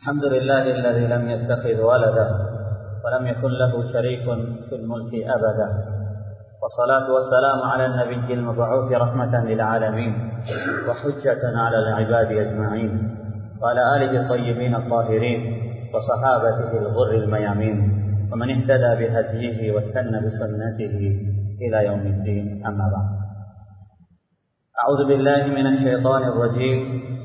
الحمد لله الذي لم يتخذ ولدا ولم يكن له شريك في الملك أبدا والصلاة والسلام على النبي المبعوث رحمة للعالمين وحجة على العباد أجمعين وعلى آله الطيبين الطاهرين وصحابته الغر الميامين ومن اهتدى بهديه واستنى بسنته إلى يوم الدين أما بعد أعوذ بالله من الشيطان الرجيم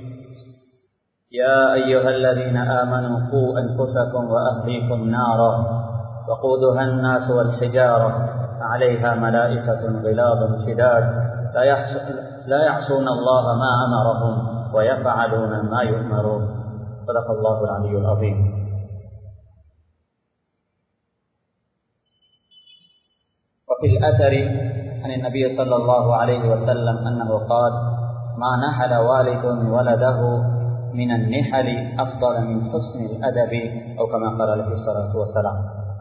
يا أيها الذين آمنوا قوا أنفسكم وأهليكم نارا وقودها الناس والحجارة عليها ملائكة غلاظ شداد لا يعصون الله ما أمرهم ويفعلون ما يؤمرون صدق الله العلي العظيم وفي الأثر عن النبي صلى الله عليه وسلم أنه قال ما نحل والد ولده من النحل أفضل من حسن الأدب أو كما قال عليه الصلاة والسلام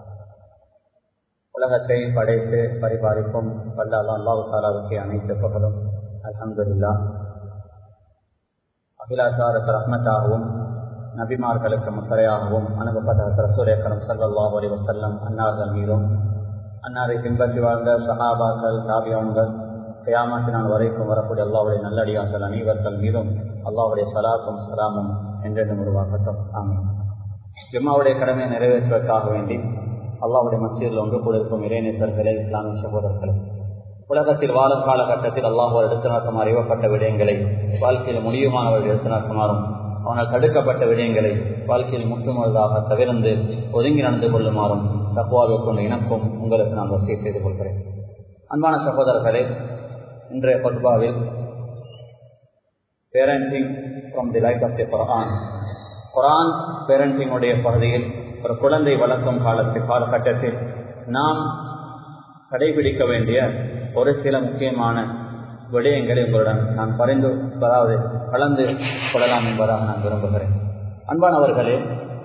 உலகத்தை படைத்து பரிபாலிக்கும் வல்ல அல்லாஹு தாலாவுக்கு அனைத்து புகழும் அலமதுல்லா அகிலாசாருக்கு ரஹ்மத்தாகவும் நபிமார்களுக்கு முத்தரையாகவும் அனுப்பப்பட்ட ரசூரேக்கரம் சல்லாஹ் அலி வசல்லம் அன்னார்கள் மீதும் அன்னாரை பின்பற்றி வாழ்ந்த சஹாபாக்கள் தாபியான்கள் கயாமத்தினால் வரைக்கும் வரக்கூடிய அல்லாவுடைய நல்லடியார்கள் அனைவர்கள் மீதும் அல்லாவுடைய சலாத்தும் சலாமும் என்றென்றும் உருவாக்கட்டும் ஆமாம் ஜிம்மாவுடைய கடமையை நிறைவேற்றுவதற்காக வேண்டி அல்லாவுடைய மசிதில் ஒன்று கூட இருக்கும் இறைநேசர்களே இஸ்லாமிய சகோதரர்களே உலகத்தில் வாழும் காலகட்டத்தில் அல்லாஹோர் எடுத்து நடக்கும் அறிவப்பட்ட விடயங்களை வாழ்க்கையில் முடியுமானவர்கள் எடுத்து நடக்குமாறும் அவனால் தடுக்கப்பட்ட விடயங்களை வாழ்க்கையில் முற்றுமுழுதாக தவிர்ந்து ஒதுங்கி நடந்து கொள்ளுமாறும் தப்புவாவை கொண்டு இணக்கும் உங்களுக்கு நான் வசதி செய்து கொள்கிறேன் அன்பான சகோதரர்களே இன்றைய பத்பாவில் parenting from the light of the Quran Quran பேரண்டிங்குடைய பகுதியில் ஒரு குழந்தை வளர்க்கும் காலத்து காலகட்டத்தில் நாம் கடைபிடிக்க வேண்டிய ஒரு சில முக்கியமான விடயங்களை உங்களுடன் நான் பரிந்து அதாவது கலந்து கொள்ளலாம் என்பதாக நான் விரும்புகிறேன் அன்பானவர்களே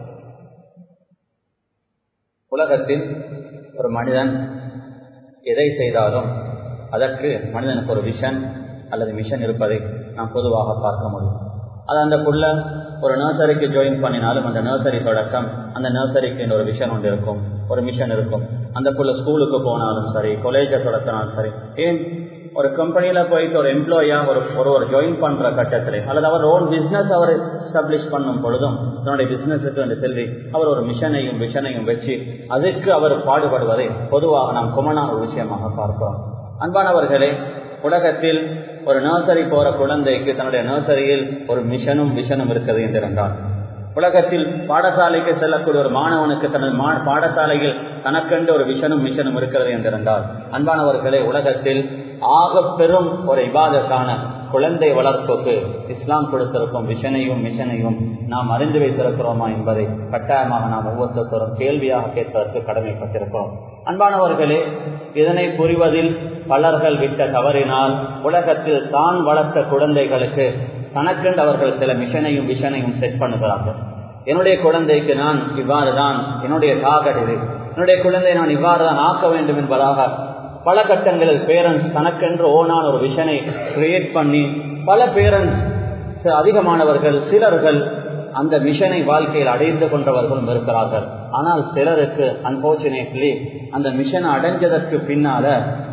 உலகத்தில் ஒரு மனிதன் எதை செய்தாலும் அதற்கு மனிதனுக்கு ஒரு விஷன் அல்லது மிஷன் இருப்பதை நாம் பொதுவாக பார்க்க முடியும் அது அந்த புள்ள ஒரு நர்சரிக்கு ஜாயின் பண்ணினாலும் அந்த நர்சரி தொடக்கம் அந்த நர்சரிக்கு ஒரு விஷன் ஒன்று இருக்கும் ஒரு மிஷன் இருக்கும் அந்த புள்ள ஸ்கூலுக்கு போனாலும் சரி காலேஜை தொடக்கினாலும் சரி ஏன் ஒரு கம்பெனியில போயிட்டு ஒரு எம்ப்ளாயா ஒரு ஒரு ஒரு ஜாயின் பண்ற கட்டத்தில் அல்லது அவர் ஓன் பிசினஸ் அவர் எஸ்டாப்ளிஷ் பண்ணும் பொழுதும் தன்னுடைய பிசினஸுக்கு என்று செல்வி அவர் ஒரு மிஷனையும் விஷனையும் வச்சு அதுக்கு அவர் பாடுபடுவதை பொதுவாக நாம் குமனான ஒரு விஷயமாக பார்க்கிறோம் அன்பானவர்களே உலகத்தில் ஒரு நர்சரி போற குழந்தைக்கு தன்னுடைய நர்சரியில் ஒரு மிஷனும் விஷனும் இருக்குது என்றிருந்தால் உலகத்தில் பாடசாலைக்கு செல்லக்கூடிய ஒரு மாணவனுக்கு தனது பாடசாலையில் தனக்கென்று ஒரு விஷனும் மிஷனும் இருக்கிறது என்றிருந்தால் அன்பானவர்களே உலகத்தில் ஆக பெரும் ஒரு இபாதத்தான குழந்தை வளர்ப்புக்கு இஸ்லாம் கொடுத்திருக்கும் விஷனையும் மிஷனையும் நாம் அறிந்து வைத்திருக்கிறோமா என்பதை கட்டாயமாக நாம் ஒவ்வொருத்தரும் கேள்வியாக கேட்பதற்கு கடமைப்பட்டிருக்கிறோம் அன்பானவர்களே இதனை புரிவதில் பலர்கள் விட்ட தவறினால் உலகத்தில் தான் வளர்த்த குழந்தைகளுக்கு தனக்கென்று அவர்கள் சில மிஷனையும் விஷனையும் செட் பண்ணுகிறார்கள் என்னுடைய குழந்தைக்கு நான் இவ்வாறு தான் என்னுடைய டார்கெட் இது என்னுடைய குழந்தை நான் இவ்வாறு தான் ஆக்க வேண்டும் என்பதாக பல கட்டங்களில் பேரண்ட்ஸ் தனக்கென்று ஓனான ஒரு விஷனை கிரியேட் பண்ணி பல பேரண்ட்ஸ் அதிகமானவர்கள் சிலர்கள் அந்த மிஷனை வாழ்க்கையில் அடைந்து கொண்டவர்களும் இருக்கிறார்கள் ஆனால் சிலருக்கு அன்பார்ச்சுனேட்லி அந்த மிஷனை அடைஞ்சதற்கு பின்னால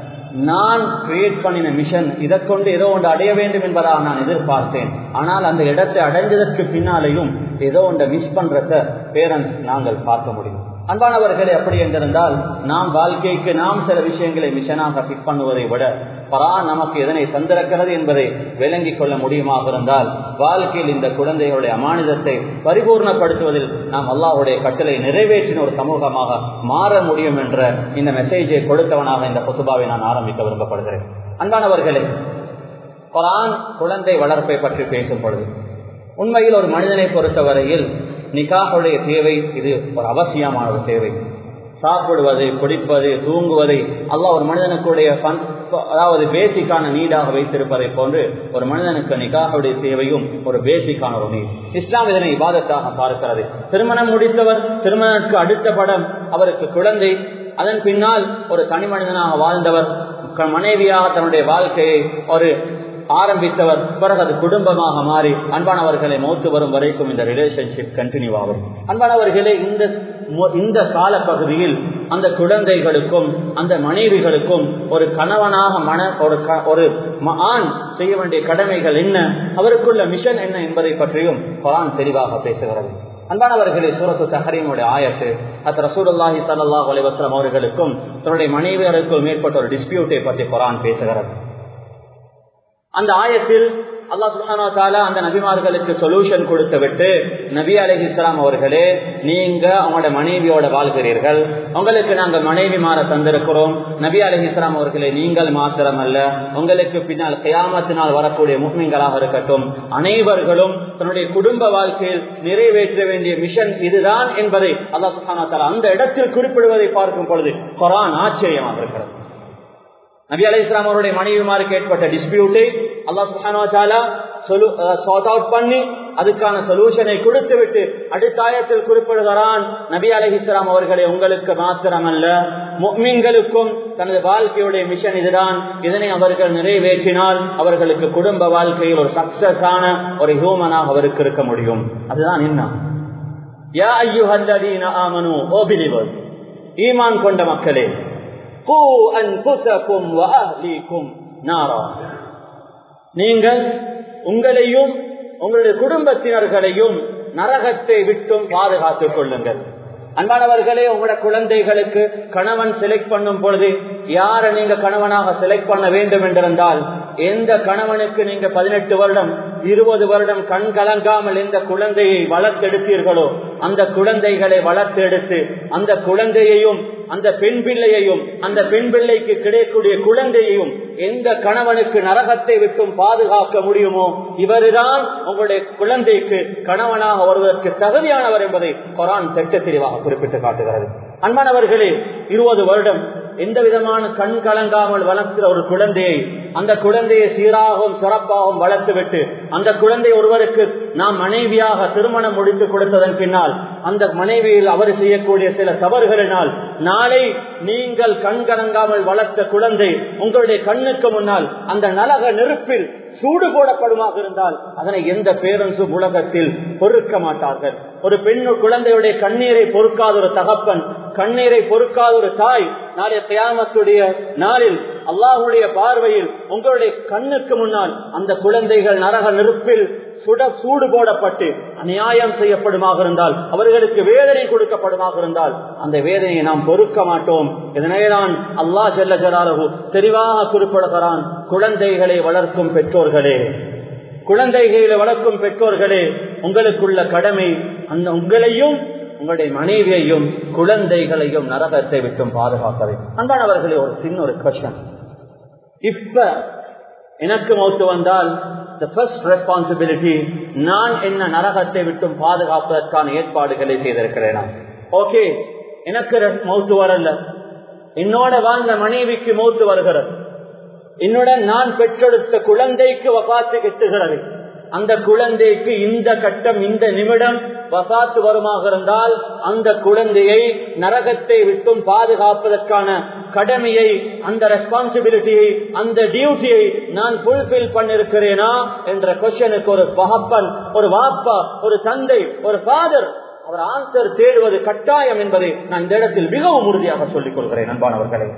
நான் கிரியேட் பண்ணின மிஷன் இதை கொண்டு ஏதோ ஒன்று அடைய வேண்டும் என்பதாக நான் எதிர்பார்த்தேன் ஆனால் அந்த இடத்தை அடைஞ்சதற்கு பின்னாலேயும் ஏதோ ஒன்றை மிஸ் பண்றத பேரண்ட்ஸ் நாங்கள் பார்க்க முடியும் அன்பானவர்களே அப்படி என்றிருந்தால் நாம் வாழ்க்கைக்கு நாம் சில விஷயங்களை மிஷனாக ஃபிட் பண்ணுவதை விட பரா நமக்கு எதனை தந்திருக்கிறது என்பதை விளங்கிக் கொள்ள முடியுமாக இருந்தால் வாழ்க்கையில் இந்த குழந்தைகளுடைய அமானிதத்தை பரிபூர்ணப்படுத்துவதில் நாம் அல்லாஹுடைய கட்டளை நிறைவேற்றின ஒரு சமூகமாக மாற முடியும் என்ற இந்த மெசேஜை கொடுத்தவனாக இந்த புத்துபாவை நான் ஆரம்பிக்க விரும்பப்படுகிறேன் அன்பானவர்களே குரான் குழந்தை வளர்ப்பை பற்றி பேசும் பொழுது உண்மையில் ஒரு மனிதனை பொறுத்தவரையில் நிகாஹுடைய தேவை இது ஒரு அவசியமான ஒரு தேவை சாப்பிடுவது குடிப்பது தூங்குவதை அல்லாஹ் ஒரு மனிதனுக்குடைய அதாவது பேசிக்கான நீடாக வைத்திருப்பதை போன்று ஒரு மனிதனுக்கு நிகாஹுடைய தேவையும் ஒரு பேசிக்கான ஒரு நீர் இஸ்லாம் இதனை இபாதத்தாக பார்க்கிறது திருமணம் முடித்தவர் திருமணத்துக்கு அடுத்த படம் அவருக்கு குழந்தை அதன் பின்னால் ஒரு தனி மனிதனாக வாழ்ந்தவர் மனைவியாக தன்னுடைய வாழ்க்கையை ஒரு ஆரம்பித்தவர் பிறகு அது குடும்பமாக மாறி அன்பானவர்களை மௌத்து வரும் வரைக்கும் இந்த ரிலேஷன்ஷிப் கண்டினியூ ஆகும் அன்பானவர்களே இந்த இந்த காலப்பகுதியில் அந்த குழந்தைகளுக்கும் அந்த மனைவிகளுக்கும் ஒரு கணவனாக மன ஒரு ஒரு ஆண் செய்ய வேண்டிய கடமைகள் என்ன அவருக்குள்ள மிஷன் என்ன என்பதை பற்றியும் குரான் தெளிவாக பேசுகிறது அன்பானவர்களே சூரத்து தஹரீமுடைய ஆயத்து அத் ரசூலுல்லாஹி சல்லாஹ் அலைவாஸ்லாம் அவர்களுக்கும் தன்னுடைய மனைவியருக்கும் மேற்பட்ட ஒரு டிஸ்பியூட்டை பற்றி குரான் பேசுகிறது அந்த ஆயத்தில் அல்லா சுபானா அந்த நபிமார்களுக்கு சொல்யூஷன் கொடுத்து விட்டு நபி அலி இஸ்லாம் அவர்களே நீங்க அவங்களோட மனைவியோட வாழ்கிறீர்கள் உங்களுக்கு நாங்கள் மனைவி மாற தந்திருக்கிறோம் நபி அலி இஸ்லாம் அவர்களே நீங்கள் மாத்திரம் அல்ல உங்களுக்கு பின்னால் கயாமத்தினால் வரக்கூடிய முக்மீன்களாக இருக்கட்டும் அனைவர்களும் தன்னுடைய குடும்ப வாழ்க்கையில் நிறைவேற்ற வேண்டிய மிஷன் இதுதான் என்பதை அல்லா சுபானா தாலா அந்த இடத்தில் குறிப்பிடுவதை பார்க்கும் பொழுது குரான் ஆச்சரியமாக இருக்கிறது நபி அலி இஸ்லாம் அவருடைய மனைவிமாருக்கு ஏற்பட்ட டிஸ்பியூட்டை அல்லா சுஹானா சார்ட் அவுட் பண்ணி அதுக்கான சொல்யூஷனை கொடுத்து விட்டு அடுத்த ஆயத்தில் குறிப்பிடுகிறான் நபி அலி இஸ்லாம் அவர்களை உங்களுக்கு மாத்திரமல்ல மீன்களுக்கும் தனது வாழ்க்கையுடைய மிஷன் இதுதான் இதனை அவர்கள் நிறைவேற்றினால் அவர்களுக்கு குடும்ப வாழ்க்கையில் ஒரு சக்சஸ் ஆன ஒரு ஹியூமனாக அவருக்கு இருக்க முடியும் அதுதான் என்ன யா ஐயுஹல்லதீன ஆமனு ஓ பிலிவர்ஸ் ஈமான் கொண்ட மக்களே நீங்கள் உங்களையும் உங்களுடைய குடும்பத்தினர்களையும் நரகத்தை விட்டும் பாதுகாத்துக் கொள்ளுங்கள் அன்பானவர்களே உங்களோட குழந்தைகளுக்கு கணவன் செலக்ட் பண்ணும் பொழுது யாரை நீங்க கணவனாக செலக்ட் பண்ண வேண்டும் என்றிருந்தால் எந்த கணவனுக்கு நீங்க பதினெட்டு வருடம் இருபது வருடம் கண் கலங்காமல் எந்த குழந்தையை வளர்த்தெடுத்தீர்களோ அந்த குழந்தைகளை வளர்த்தெடுத்து அந்த குழந்தையையும் அந்த பெண் பிள்ளையையும் அந்த பெண் பிள்ளைக்கு கிடைக்கக்கூடிய குழந்தையையும் எந்த கணவனுக்கு நரகத்தை விட்டும் பாதுகாக்க முடியுமோ இவருதான் உங்களுடைய குழந்தைக்கு கணவனாக வருவதற்கு தகுதியானவர் என்பதை குரான் திட்ட தெளிவாக குறிப்பிட்டு காட்டுகிறது அன்பானவர்களே இருபது வருடம் எந்த விதமான கண் கலங்காமல் வளர்க்கிற ஒரு குழந்தையை அந்த குழந்தையை சீராகவும் சிறப்பாகவும் வளர்த்துவிட்டு அந்த குழந்தை ஒருவருக்கு நாம் மனைவியாக திருமணம் முடித்து கொடுத்ததன் பின்னால் அந்த மனைவியில் அவர் செய்யக்கூடிய சில தவறுகளினால் நாளை நீங்கள் கண் கலங்காமல் வளர்த்த குழந்தை உங்களுடைய கண்ணுக்கு முன்னால் அந்த நலக நெருப்பில் சூடு போடப்படுமாக இருந்தால் அதனை எந்த பேரன்ஸும் உலகத்தில் பொறுக்க மாட்டார்கள் ஒரு பெண்ணு குழந்தையுடைய கண்ணீரை பொறுக்காத ஒரு தகப்பன் கண்ணீரை பொறுக்காத ஒரு தாய் நாளைய தியாமத்துடைய நாளில் அல்லாஹுடைய பார்வையில் உங்களுடைய கண்ணுக்கு முன்னால் அந்த குழந்தைகள் நரக நெருப்பில் சுட சூடு போடப்பட்டு அநியாயம் செய்யப்படுமாக இருந்தால் அவர்களுக்கு வேதனை கொடுக்கப்படுமாக இருந்தால் அந்த வேதனையை நாம் பொறுக்க மாட்டோம் இதனைதான் அல்லாஹ் செல்ல ஜலாலகு தெளிவாக குறிப்பிடுகிறான் குழந்தைகளை வளர்க்கும் பெற்றோர்களே குழந்தைகளை வளர்க்கும் பெற்றோர்களே உங்களுக்குள்ள கடமை அந்த உங்களையும் உங்களுடைய மனைவியையும் குழந்தைகளையும் நரகத்தை விட்டும் பாதுகாப்பதை அன்பானவர்களே ஒரு சின்ன ஒரு கொஸ்டன் இப்ப எனக்கு மௌத்து வந்தால் the first responsibility நான் என்ன நரகத்தை விட்டும் பாதுகாப்பதற்கான ஏற்பாடுகளை செய்திருக்கிறேன் ஓகே எனக்கு மௌத்து வரல என்னோட வாழ்ந்த மனைவிக்கு மௌத்து வருகிறது என்னுடன் நான் பெற்றெடுத்த குழந்தைக்கு வபாத்து கெட்டுகிறது அந்த குழந்தைக்கு இந்த கட்டம் இந்த நிமிடம் வசாத்து வருமாக இருந்தால் அந்த குழந்தையை நரகத்தை விட்டும் பாதுகாப்பதற்கான கடமையை அந்த ரெஸ்பான்சிபிலிட்டியை அந்த டியூட்டியை நான் புல்பில் பண்ணிருக்கிறேனா என்ற கொஸ்டனுக்கு ஒரு பகப்பன் ஒரு வாப்பா ஒரு தந்தை ஒரு ஃபாதர் அவர் ஆன்சர் தேடுவது கட்டாயம் என்பதை நான் இந்த இடத்தில் மிகவும் உறுதியாக சொல்லிக் கொள்கிறேன் அன்பானவர்களே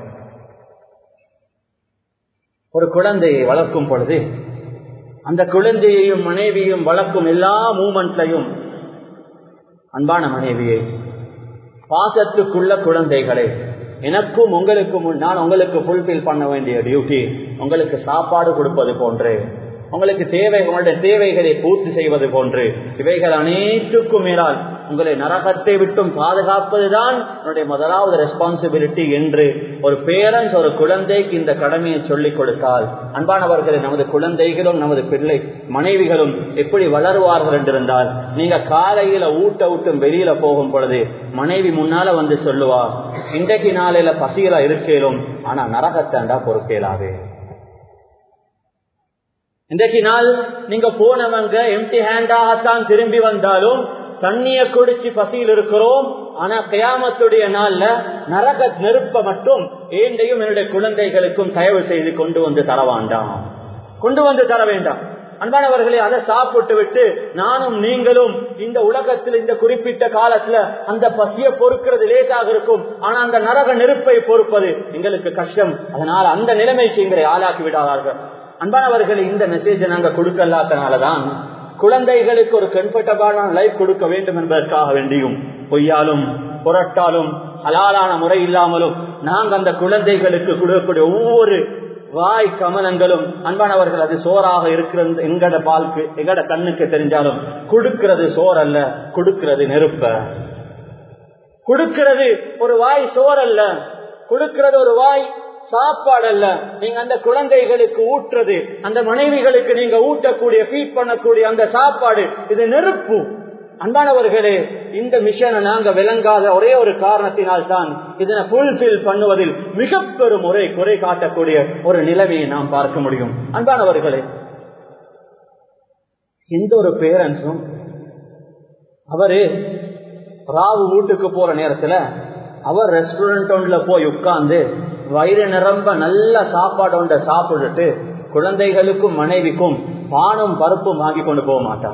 ஒரு குழந்தையை வளர்க்கும் பொழுது அந்த குழந்தையையும் மனைவியும் வளர்க்கும் எல்லா மூமெண்ட்லையும் அன்பான மனைவியை பாசத்துக்குள்ள குழந்தைகளை எனக்கும் உங்களுக்கும் நான் உங்களுக்கு ஃபுல்பில் பண்ண வேண்டிய டியூட்டி உங்களுக்கு சாப்பாடு கொடுப்பது போன்று உங்களுக்கு தேவை உங்களுடைய தேவைகளை பூர்த்தி செய்வது போன்று இவைகள் அனைத்துக்கும் மேலால் உங்களை நரகத்தை விட்டும் பாதுகாப்பதுதான் என்னுடைய முதலாவது ரெஸ்பான்சிபிலிட்டி என்று ஒரு பேரண்ட்ஸ் ஒரு குழந்தைக்கு இந்த கடமையை சொல்லிக் கொடுத்தால் அன்பானவர்களை நமது குழந்தைகளும் நமது பிள்ளை மனைவிகளும் எப்படி வளருவார்கள் என்றிருந்தால் நீங்க காலையில ஊட்ட ஊட்டும் வெளியில போகும் பொழுது மனைவி முன்னால வந்து சொல்லுவா இன்றைக்கு நாளையில பசியில இருக்கேலும் ஆனா நரகத்தாண்டா பொறுக்கேலாவே இன்றைக்கு நாள் நீங்க போனவங்க எம்டி ஹேண்டாகத்தான் திரும்பி வந்தாலும் தண்ணிய குடிச்சு பசியில் இருக்கிறோம் ஆனா கயாமத்துடைய நாள்ல நரக நெருப்ப மட்டும் ஏண்டையும் என்னுடைய குழந்தைகளுக்கும் தயவு செய்து கொண்டு வந்து தரவாண்டாம் கொண்டு வந்து தர வேண்டாம் அன்பானவர்களே அதை சாப்பிட்டு விட்டு நானும் நீங்களும் இந்த உலகத்தில் இந்த குறிப்பிட்ட காலத்துல அந்த பசிய பொறுக்கிறது லேசாக இருக்கும் ஆனா அந்த நரக நெருப்பை பொறுப்பது எங்களுக்கு கஷ்டம் அதனால் அந்த நிலைமைக்கு எங்களை ஆளாக்கி விடாதார்கள் அன்பானவர்களே இந்த மெசேஜை நாங்க கொடுக்கலாதனாலதான் குழந்தைகளுக்கு ஒரு கம்ஃபர்டபுளான லைஃப் கொடுக்க வேண்டும் என்பதற்காக வேண்டியும் பொய்யாலும் புரட்டாலும் ஹலாலான முறை இல்லாமலும் நாங்க அந்த குழந்தைகளுக்கு கொடுக்கக்கூடிய ஒவ்வொரு வாய் கமலங்களும் அன்பானவர்கள் அது சோறாக இருக்கிறது எங்கட பால்க்கு எங்கட கண்ணுக்கு தெரிஞ்சாலும் கொடுக்கிறது சோர் அல்ல கொடுக்கிறது நெருப்ப கொடுக்கிறது ஒரு வாய் சோர் அல்ல கொடுக்கிறது ஒரு வாய் சாப்பாடு அல்ல நீங்க அந்த குழந்தைகளுக்கு ஊற்றுறது அந்த மனைவிகளுக்கு நீங்க ஊட்டக்கூடிய ஃபீட் பண்ணக்கூடிய அந்த சாப்பாடு இது நெருப்பு அன்பானவர்களே இந்த மிஷனை நாங்க விளங்காத ஒரே ஒரு காரணத்தினால் தான் இதனை புல்பில் பண்ணுவதில் மிக பெரும் முறை குறை காட்டக்கூடிய ஒரு நிலைமையை நாம் பார்க்க முடியும் அன்பானவர்களே எந்த ஒரு பேரண்ட்ஸும் அவரு ராவு வீட்டுக்கு போற நேரத்துல அவர் ரெஸ்டாரண்ட் ஒன்றுல போய் உட்கார்ந்து வயிறு நிரம்ப நல்ல சாப்பாடு ஒன்றை சாப்பிட்டுட்டு குழந்தைகளுக்கும் மனைவிக்கும் பானம் பருப்பும் வாங்கி கொண்டு போக மாட்டார்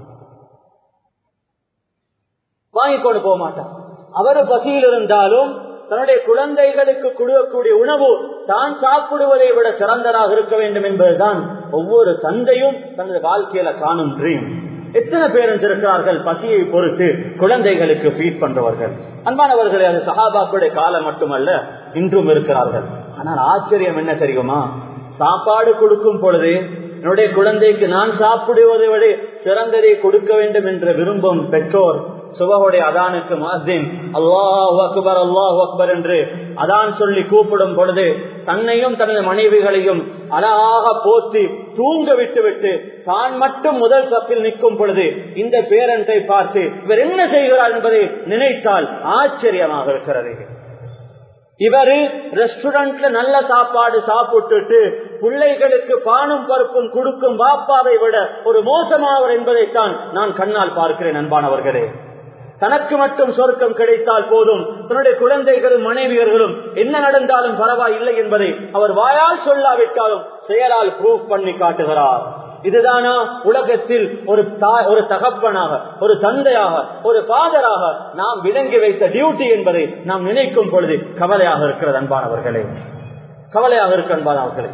வாங்கி கொண்டு போக மாட்டார் அவரு பசியில் இருந்தாலும் தன்னுடைய குழந்தைகளுக்கு கொடுக்கக்கூடிய உணவு தான் சாப்பிடுவதை விட சிறந்ததாக இருக்க வேண்டும் என்பதுதான் ஒவ்வொரு தந்தையும் தனது வாழ்க்கையில காணும் ட்ரீம் எத்தனை பேரண்ட்ஸ் இருக்கிறார்கள் பசியை பொறுத்து குழந்தைகளுக்கு ஃபீட் பண்றவர்கள் அன்பானவர்களே அது சஹாபாக்களுடைய காலம் மட்டுமல்ல இன்றும் இருக்கிறார்கள் ஆனால் ஆச்சரியம் என்ன தெரியுமா சாப்பாடு கொடுக்கும் பொழுது என்னுடைய குழந்தைக்கு நான் சாப்பிடுவதை விட சிறந்ததை கொடுக்க வேண்டும் என்று விரும்பும் பெற்றோர் சுபகுடைய அதானுக்கு மாசின் அல்லாஹ் அக்பர் அல்லாஹ் அக்பர் என்று அதான் சொல்லி கூப்பிடும் பொழுது தன்னையும் தனது மனைவிகளையும் அழகாக போத்தி தூங்க விட்டு விட்டு தான் மட்டும் முதல் சப்பில் நிற்கும் பொழுது இந்த பேரண்டை பார்த்து இவர் என்ன செய்கிறார் என்பதை நினைத்தால் ஆச்சரியமாக இருக்கிறது இவரு ரெஸ்டாரண்ட்ல நல்ல சாப்பாடு சாப்பிட்டுட்டு பிள்ளைகளுக்கு பானும் பருப்பும் கொடுக்கும் வாப்பாவை விட ஒரு மோசமாவர் என்பதைத்தான் நான் கண்ணால் பார்க்கிறேன் அன்பானவர்களே தனக்கு மட்டும் சொர்க்கம் கிடைத்தால் போதும் தன்னுடைய குழந்தைகளும் மனைவியர்களும் என்ன நடந்தாலும் பரவாயில்லை என்பதை அவர் வாயால் சொல்லாவிட்டாலும் செயலால் ப்ரூவ் பண்ணி காட்டுகிறார் இதுதானா உலகத்தில் ஒரு ஒரு தகப்பனாக ஒரு தந்தையாக ஒரு பாதராக நாம் விளங்கி வைத்த டியூட்டி என்பதை நாம் நினைக்கும் பொழுது கவலையாக இருக்கிறது அன்பானவர்களே கவலையாக இருக்க அன்பானவர்களே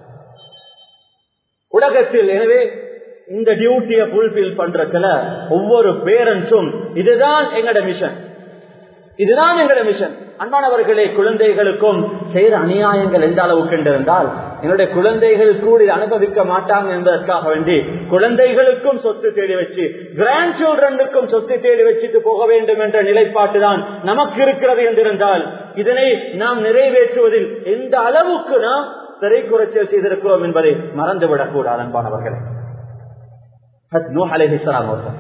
உலகத்தில் எனவே இந்த டியூட்டியை ஃபுல்பில் பண்றதுல ஒவ்வொரு பேரண்ட்ஸும் இதுதான் எங்கட மிஷன் இதுதான் எங்கட மிஷன் அன்பானவர்களே குழந்தைகளுக்கும் செய்த அநியாயங்கள் எந்த அளவுக்கு என்றிருந்தால் என்னுடைய குழந்தைகள் கூட அனுபவிக்க மாட்டாங்க என்பதற்காக வேண்டி குழந்தைகளுக்கும் சொத்து தேடி வச்சு கிராண்ட் சில்ட்ரனுக்கும் சொத்து தேடி வச்சுட்டு போக வேண்டும் என்ற நிலைப்பாட்டு தான் நமக்கு இருக்கிறது என்றிருந்தால் இதனை நாம் நிறைவேற்றுவதில் எந்த அளவுக்கு நாம் திரை குறைச்சல் செய்திருக்கிறோம் என்பதை மறந்துவிடக் கூடாது அன்பானவர்களே நூ அலை இஸ்லாம் அவர்கள்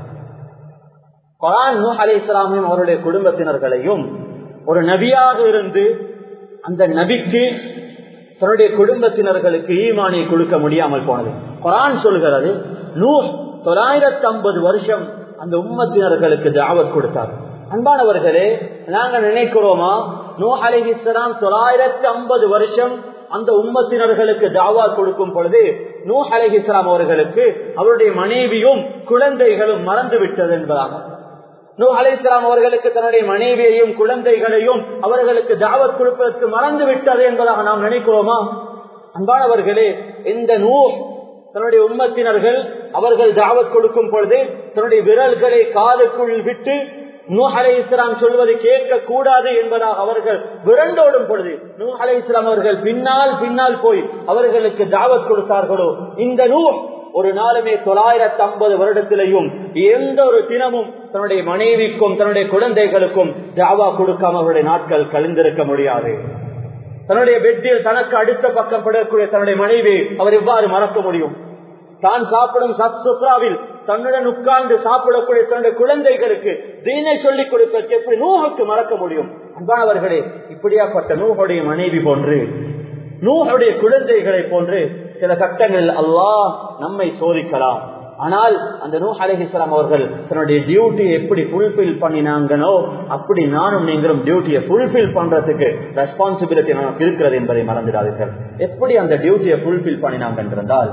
குரான் நூ அலை இஸ்லாமையும் அவருடைய குடும்பத்தினர்களையும் ஒரு நபியாக இருந்து அந்த நபிக்கு தன்னுடைய குடும்பத்தினர்களுக்கு ஈமானை கொடுக்க முடியாமல் போனது குரான் சொல்கிறது நூ தொள்ளாயிரத்தி ஐம்பது வருஷம் அந்த உம்மத்தினர்களுக்கு தாவத் கொடுத்தார் அன்பானவர்களே நாங்க நினைக்கிறோமா நூ அலை இஸ்லாம் தொள்ளாயிரத்தி ஐம்பது வருஷம் அந்த உம்மத்தினர்களுக்கு தாவா கொடுக்கும் பொழுது நூ அலஹி இஸ்லாம் அவர்களுக்கு அவருடைய மனைவியும் குழந்தைகளும் மறந்து விட்டது என்பதாக நூ அலை இஸ்லாம் அவர்களுக்கு தன்னுடைய மனைவியையும் குழந்தைகளையும் அவர்களுக்கு தாவத் கொடுப்பதற்கு மறந்து விட்டது என்பதாக நாம் நினைக்கிறோமா அன்பானவர்களே இந்த நூ தன்னுடைய உம்மத்தினர்கள் அவர்கள் தாவத் கொடுக்கும் பொழுது தன்னுடைய விரல்களை காதுக்குள் விட்டு நூ அலை இஸ்லாம் சொல்வது கேட்க கூடாது என்பதாக அவர்கள் விரண்டோடும் பொழுது நூ அலை இஸ்லாம் அவர்கள் பின்னால் பின்னால் போய் அவர்களுக்கு தாவத் கொடுத்தார்களோ இந்த நூ ஒரு நாளுமே தொள்ளாயிரத்தி ஐம்பது வருடத்திலையும் எந்த ஒரு தினமும் தன்னுடைய மனைவிக்கும் தன்னுடைய குழந்தைகளுக்கும் தாவா கொடுக்காம அவருடைய நாட்கள் கழிந்திருக்க முடியாது தன்னுடைய பெட்டில் தனக்கு அடுத்த பக்கம் படக்கூடிய தன்னுடைய மனைவி அவர் எவ்வாறு மறக்க முடியும் தான் சாப்பிடும் சத் சுப்ராவில் தன்னுடன் உட்கார்ந்து சாப்பிடக்கூடிய தன்னுடைய குழந்தைகளுக்கு தீனை சொல்லிக் கொடுப்பதற்கு எப்படி நூகுக்கு மறக்க முடியும் அன்பானவர்களே இப்படியாப்பட்ட நூகுடைய மனைவி போன்று நூகுடைய குழந்தைகளை போன்று சில கட்டங்களில் அல்லாஹ் நம்மை சோதிக்கலாம் ஆனால் அந்த நூ அலிஹிஸ்லாம் அவர்கள் தன்னுடைய டியூட்டியை எப்படி ஃபுல்பில் பண்ணினாங்கனோ அப்படி நானும் நீங்களும் டியூட்டியை ஃபுல்பில் பண்றதுக்கு ரெஸ்பான்சிபிலிட்டி நமக்கு இருக்கிறது என்பதை மறந்துடாதீர்கள் எப்படி அந்த டியூட்டியை ஃபுல்பில் பண்ணினாங்க என்றால்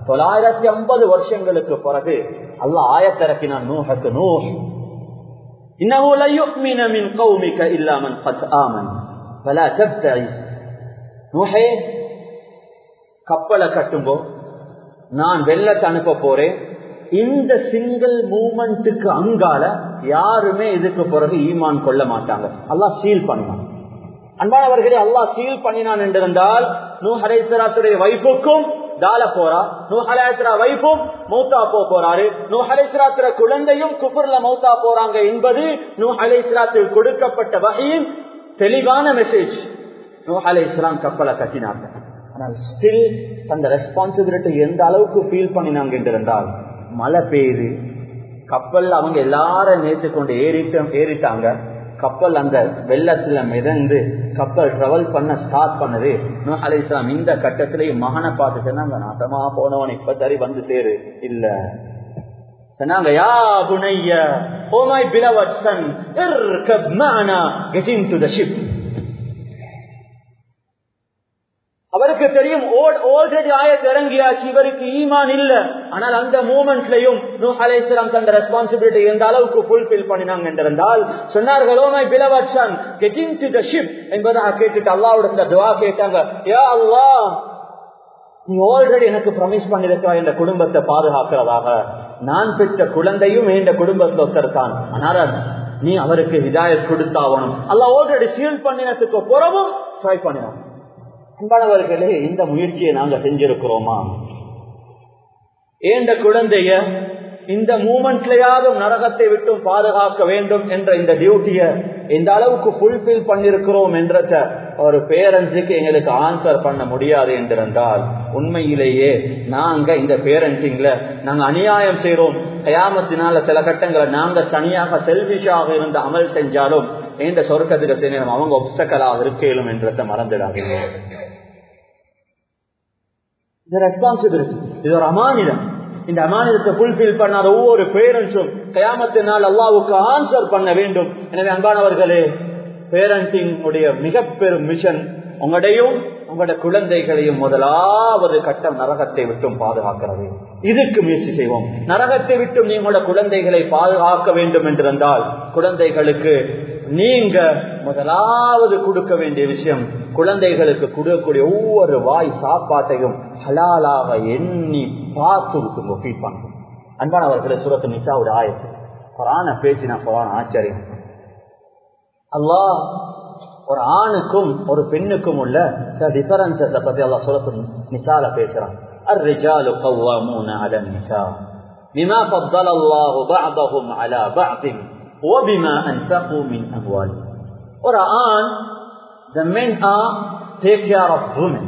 தொள்ளாயிரத்தி ஐம்பது வருஷங்களுக்கு பிறகு அல்லாஹ் ஆயத்திறக்கினான் நூஹக்கு நூ إنه لا يؤمن من قومك إلا من قد آمن فلا تبتعد நூஹே கப்பலை கட்டும்போ நான் வெள்ளத்தை அனுப்ப போறேன் இந்த சிங்கிள் மூமெண்ட்டுக்கு அங்கால யாருமே இதுக்கு பிறகு ஈமான் கொள்ள மாட்டாங்க அல்லாஹ் சீல் பண்ணுவான் அன்பானவர்களே அல்லாஹ் சீல் பண்ணினான் என்றிருந்தால் நூ ஹரேஸ்வராத்துடைய வைஃபுக்கும் தால போறா நூ ஹலேஸ்வரா வைஃபும் மௌத்தா போ போறாரு நூ ஹலேஸ்வராத்திர குழந்தையும் குபுர்ல மௌத்தா போறாங்க என்பது நூ ஹலேஸ்வராத்தில் கொடுக்கப்பட்ட வகையின் தெளிவான மெசேஜ் நூ ஹலேஸ்வராம் கப்பலை கட்டினாங்க ஆனால் ஸ்டில் அந்த ரெஸ்பான்சிபிலிட்டி எந்த அளவுக்கு ஃபீல் பண்ணினாங்க என்றிருந்தால் மழை பெய்யுது கப்பல் அவங்க எல்லாரும் நேற்று கொண்டு ஏறிட்டு ஏறிட்டாங்க கப்பல் அந்த வெள்ளத்துல மிதந்து கப்பல் டிராவல் பண்ண ஸ்டார்ட் பண்ணது அலை இஸ்லாம் இந்த கட்டத்திலேயும் மகனை பார்த்து சொன்னாங்க நாசமா போனவன் இப்ப சரி வந்து சேரு இல்ல சொன்னாங்க யா புனைய ஓ மை பிலவட் சன் இர்கப் மஅனா கெட் இன்டு தி ஷிப் அவருக்கு தெரியும் ஆல்ரெடி ஆயத்து இறங்கியாச்சு இவருக்கு ஈமான் இல்ல ஆனால் அந்த மூமெண்ட்லயும் நூ அலைஸ்லாம் தந்த ரெஸ்பான்சிபிலிட்டி எந்த அளவுக்கு ஃபுல்பில் பண்ணினாங்க என்றிருந்தால் சொன்னார்களோ my beloved son getting to the ship என்பதாக கேட்டுட்டு அல்லாவோட துவா கேட்டாங்க யா அல்லா நீ ஆல்ரெடி எனக்கு ப்ரமிஸ் பண்ணிருக்கா இந்த குடும்பத்தை பாதுகாக்கிறதாக நான் பெற்ற குழந்தையும் இந்த குடும்பத்தில் ஒருத்தர் தான் ஆனால் நீ அவருக்கு ஹிதாயத் கொடுத்தாவணும் அல்ல ஆல்ரெடி சீல் பண்ணினதுக்கு புறவும் ட்ரை பண்ணினான் அன்பானவர்களே இந்த முயற்சியை நாங்க செஞ்சிருக்கிறோமா ஏண்ட குழந்தைய இந்த மூமெண்ட்லயாவது நரகத்தை விட்டும் பாதுகாக்க வேண்டும் என்ற இந்த டியூட்டிய இந்த அளவுக்கு ஃபுல்பில் பண்ணிருக்கிறோம் என்ற ஒரு பேரண்ட்ஸுக்கு எங்களுக்கு ஆன்சர் பண்ண முடியாது என்றிருந்தால் உண்மையிலேயே நாங்க இந்த பேரண்டிங்ல நாங்க அநியாயம் செய்யறோம் கயாமத்தினால சில கட்டங்களை நாங்க தனியாக செல்பிஷாக இருந்து அமல் செஞ்சாலும் எந்த சொர்க்கத்துக்கு செய்யணும் அவங்க ஒப்சக்கலாக இருக்கலும் என்றதை மறந்துடாதீங்க இது ரெஸ்பான்சிபிலிட்டி இது ஒரு அமானிதம் இந்த அமானிதத்தை ஃபுல்ஃபில் பண்ணாத ஒவ்வொரு பேரண்ட்ஸும் கயாமத்தினால் அல்லாவுக்கு ஆன்சர் பண்ண வேண்டும் எனவே அன்பானவர்களே பேரண்டிங் உடைய மிக பெரும் மிஷன் உங்களுடையும் உங்களோட குழந்தைகளையும் முதலாவது கட்டம் நரகத்தை விட்டும் பாதுகாக்கிறது இதுக்கு முயற்சி செய்வோம் நரகத்தை விட்டும் நீங்களோட குழந்தைகளை பாதுகாக்க வேண்டும் என்றிருந்தால் குழந்தைகளுக்கு நீங்க முதலாவது கொடுக்க வேண்டிய விஷயம் குழந்தைகளுக்கு கொடுக்கக்கூடிய ஒவ்வொரு வாய் சாப்பாட்டையும் ஹலாலாக எண்ணி பார்த்து விட்டுங்க ஃபீட் பண்ணுங்க அன்பானவர்களை சுரத்து நிசாவுடைய ஆயத்து குரான பேசினா குரான் ஆச்சரியம் அல்லாஹ் ஒரு ஆணுக்கும் ஒரு பெண்ணுக்கும் உள்ள சில டிஃபரன்சஸ் பத்தி அல்லாஹ் சுரத்து நிசால பேசுறான் الرجال قوامون على النساء بما فضل الله بعضهم على بعض وبما أنفقوا من أموالهم ஒரு ஆண் the men are take care of women